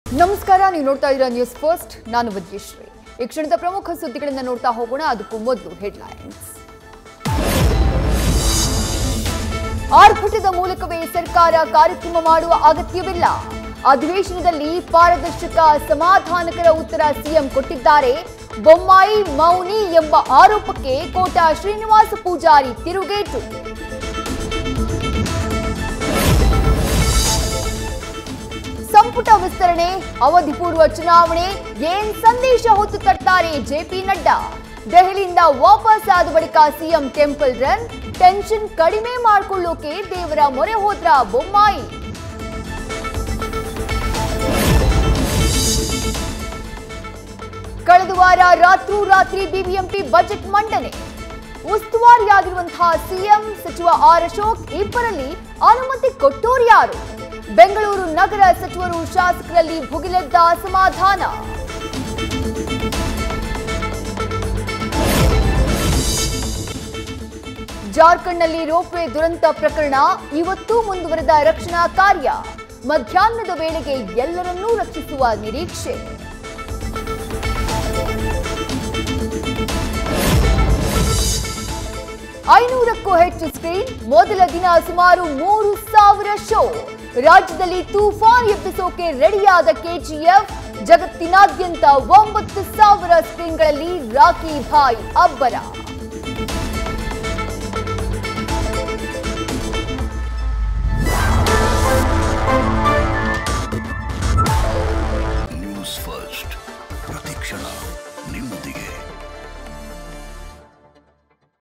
ನಮಸ್ಕಾರ ನೀವು ನೋಡ್ತಾ ಇದ್ದೀರಾ ನ್ಯೂಸ್ ಫಸ್ಟ್ ನಾನು ವಿದ್ಯಶ್ರೀ ಈ ಕ್ಷಣದ ಪ್ರಮುಖ ಸುದ್ದಿಗಳನ್ನ ನೋಡ್ತಾ ಹೋಗೋಣ ಅದಕ್ಕೂ ಮೊದಲು ಹೆಡ್ಲೈನ್ಸ್ ಆರ್ಭಟದ ಮೂಲಕವೇ ಸರ್ಕಾರ ಕಾರ್ಯಕ್ರಮ ಮಾಡುವ ಅಗತ್ಯವಿಲ್ಲ ಅಧಿವೇಶನದಲ್ಲಿ ಪಾರದರ್ಶಕ ಸಮಾಧಾನಕರ ಉತ್ತರ ಸಿಎಂ ಕೊಟ್ಟಿದ್ದಾರೆ ಬೊಮ್ಮಾಯಿ ಮೌನಿ ಎಂಬ ಆರೋಪಕ್ಕೆ ಕೋಟ ಶ್ರೀನಿವಾಸ ಪೂಜಾರಿ ತಿರುಗೇಟು ಸಂಪುಟ ವಿಸ್ತರಣೆ ಅವಧಿ ಪೂರ್ವ ಚುನಾವಣೆ ಏನ್ ಸಂದೇಶ ಹೊತ್ತು ತರ್ತಾರೆ ಜೆಪಿ ನಡ್ಡಾ ದೆಹಲಿಯಿಂದ ವಾಪಸ್ ಆದ ಬಳಿಕ ಸಿಎಂ ಟೆಂಪಲ್ ರನ್ ಟೆನ್ಷನ್ ಕಡಿಮೆ ಮಾಡಿಕೊಳ್ಳೋಕೆ ದೇವರ ಮೊರೆ ಹೋದ್ರ ಬೊಮ್ಮಾಯಿ ಕಳೆದ ವಾರ ರಾತ್ರೋರಾತ್ರಿ ಬಿಬಿಎಂಪಿ ಬಜೆಟ್ ಮಂಡನೆ ಉಸ್ತುವಾರಿಯಾಗಿರುವಂತಹ ಸಿಎಂ ಸಚಿವ ಆರ್ ಅಶೋಕ್ ಇಬ್ಬರಲ್ಲಿ ಅನುಮತಿ ಕೊಟ್ಟೋರು ಯಾರು ಬೆಂಗಳೂರು ನಗರ ಸಚಿವರು ಶಾಸಕರಲ್ಲಿ ಭುಗಿಲೆದ್ದ ಅಸಮಾಧಾನ ಜಾರ್ಖಂಡ್ನಲ್ಲಿ ರೋಪ್ವೇ ದುರಂತ ಪ್ರಕರಣ ಇವತ್ತೂ ಮುಂದುವರೆದ ರಕ್ಷಣಾ ಕಾರ್ಯ ಮಧ್ಯಾಹ್ನದ ವೇಳೆಗೆ ಎಲ್ಲರನ್ನೂ ರಕ್ಷಿಸುವ ನಿರೀಕ್ಷೆ ಐನೂರಕ್ಕೂ ಹೆಚ್ಚು ಸ್ಕ್ರೀನ್ ಮೊದಲ ದಿನ ಸುಮಾರು ಮೂರು ಸಾವಿರ ಶೋ ರಾಜ್ಯದಲ್ಲಿ ತೂಫಾನ್ ಎಬ್ಬಿಸೋಕೆ ರೆಡಿಯಾದ ಕೆಜಿಎಫ್ ಜಗತ್ತಿನಾದ್ಯಂತ ಒಂಬತ್ತು ಸಾವಿರ ಸ್ಕ್ರೀನ್ಗಳಲ್ಲಿ ರಾಕಿ ಭಾಯ್ ಅಬ್ಬರ